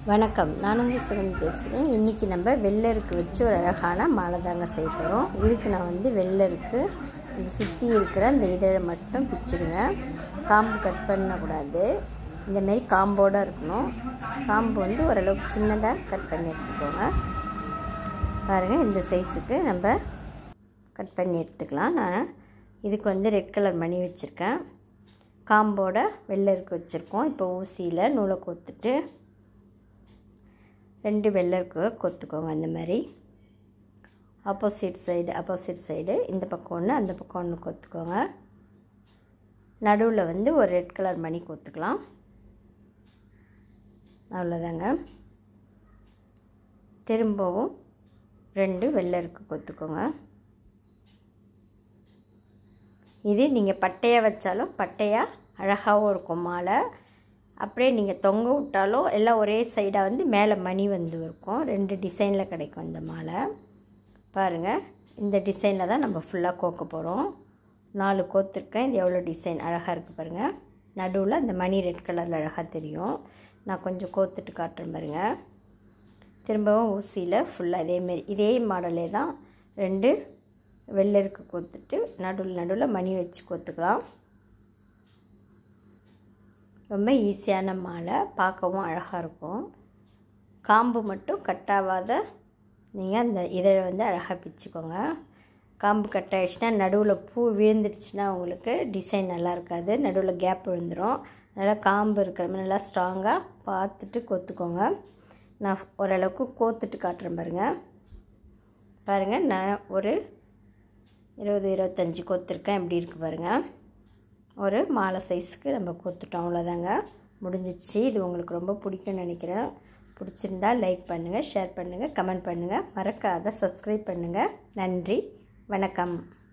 வணக்கம் நான் உங்கள் சுகந்தி பேசுகிறேன் இன்றைக்கி நம்ம வெள்ளருக்கு வச்சு ஒரு அழகான மாலை தாங்க செய்ய போகிறோம் இதுக்கு நான் வந்து வெள்ளருக்கு இந்த சுற்றி இருக்கிற அந்த இதழை மட்டும் பிச்சிடுங்க காம்பு கட் பண்ணக்கூடாது இந்தமாரி காம்போடு இருக்கணும் காம்பு வந்து ஓரளவுக்கு சின்னதாக கட் பண்ணி எடுத்துக்கோங்க பாருங்கள் இந்த சைஸுக்கு நம்ம கட் பண்ணி எடுத்துக்கலாம் நான் இதுக்கு வந்து ரெட் கலர் மணி வச்சுருக்கேன் காம்போட வெள்ளருக்கு வச்சுருக்கோம் இப்போ ஊசியில் நூலை கோத்துட்டு ரெண்டு வெள்ளருக்கு கொத்துக்கோங்க அந்த மாதிரி ஆப்போசிட் சைடு ஆப்போசிட் சைடு இந்த பக்கம் ஒன்று அந்த பக்கம் ஒன்று கொத்துக்கோங்க நடுவில் வந்து ஒரு ரெட் கலர் மணி கொத்துக்கலாம் அவ்வளோதாங்க திரும்பவும் ரெண்டு வெள்ளருக்கு கொத்துக்கோங்க இது நீங்கள் பட்டையாக வச்சாலும் பட்டையாக அழகாகவும் இருக்கும் மாலை அப்படியே நீங்கள் தொங்க விட்டாலும் எல்லாம் ஒரே சைடாக வந்து மேலே மணி வந்து இருக்கும் ரெண்டு டிசைனில் கிடைக்கும் இந்த மாலை பாருங்கள் இந்த டிசைனில் தான் நம்ம ஃபுல்லாக கோக்க போகிறோம் நாலு கோத்துருக்கேன் இது எவ்வளோ டிசைன் அழகாக இருக்குது பாருங்கள் நடுவில் அந்த மணி ரெட் கலரில் அழகாக தெரியும் நான் கொஞ்சம் கோத்துட்டு காட்டுறேன் பாருங்கள் திரும்பவும் ஊசியில் ஃபுல்லாக இதேமாரி இதே மாடலே தான் ரெண்டு வெள்ளருக்கு கொத்துட்டு நடுவில் நடுவில் மணி வச்சு கொத்துக்கலாம் ரொம்ப ஈஸியான மாலை பார்க்கவும் அழகாக இருக்கும் காம்பு மட்டும் கட்டாவாத நீங்கள் அந்த இதழை வந்து அழகாக பிச்சுக்கோங்க காம்பு கட் ஆகிடுச்சுன்னா நடுவில் பூ விழுந்துடுச்சுன்னா உங்களுக்கு டிசைன் நல்லா இருக்காது நடுவில் கேப் விழுந்துடும் அதனால் காம்பு இருக்கிற மாதிரி நல்லா ஸ்ட்ராங்காக பார்த்துட்டு கொத்துக்கோங்க நான் ஓரளவுக்கு கோத்துட்டு காட்டுறேன் பாருங்கள் பாருங்கள் நான் ஒரு இருபது இருபத்தஞ்சி கொத்துருக்கேன் எப்படி இருக்குது பாருங்கள் ஒரு மாலை சைஸுக்கு நம்ம கொத்துட்டோம் அவ்வளோதாங்க முடிஞ்சிச்சு இது உங்களுக்கு ரொம்ப பிடிக்கும்னு நினைக்கிறேன் பிடிச்சிருந்தா லைக் பண்ணுங்கள் ஷேர் பண்ணுங்கள் கமெண்ட் பண்ணுங்கள் மறக்காத சப்ஸ்கிரைப் பண்ணுங்கள் நன்றி வணக்கம்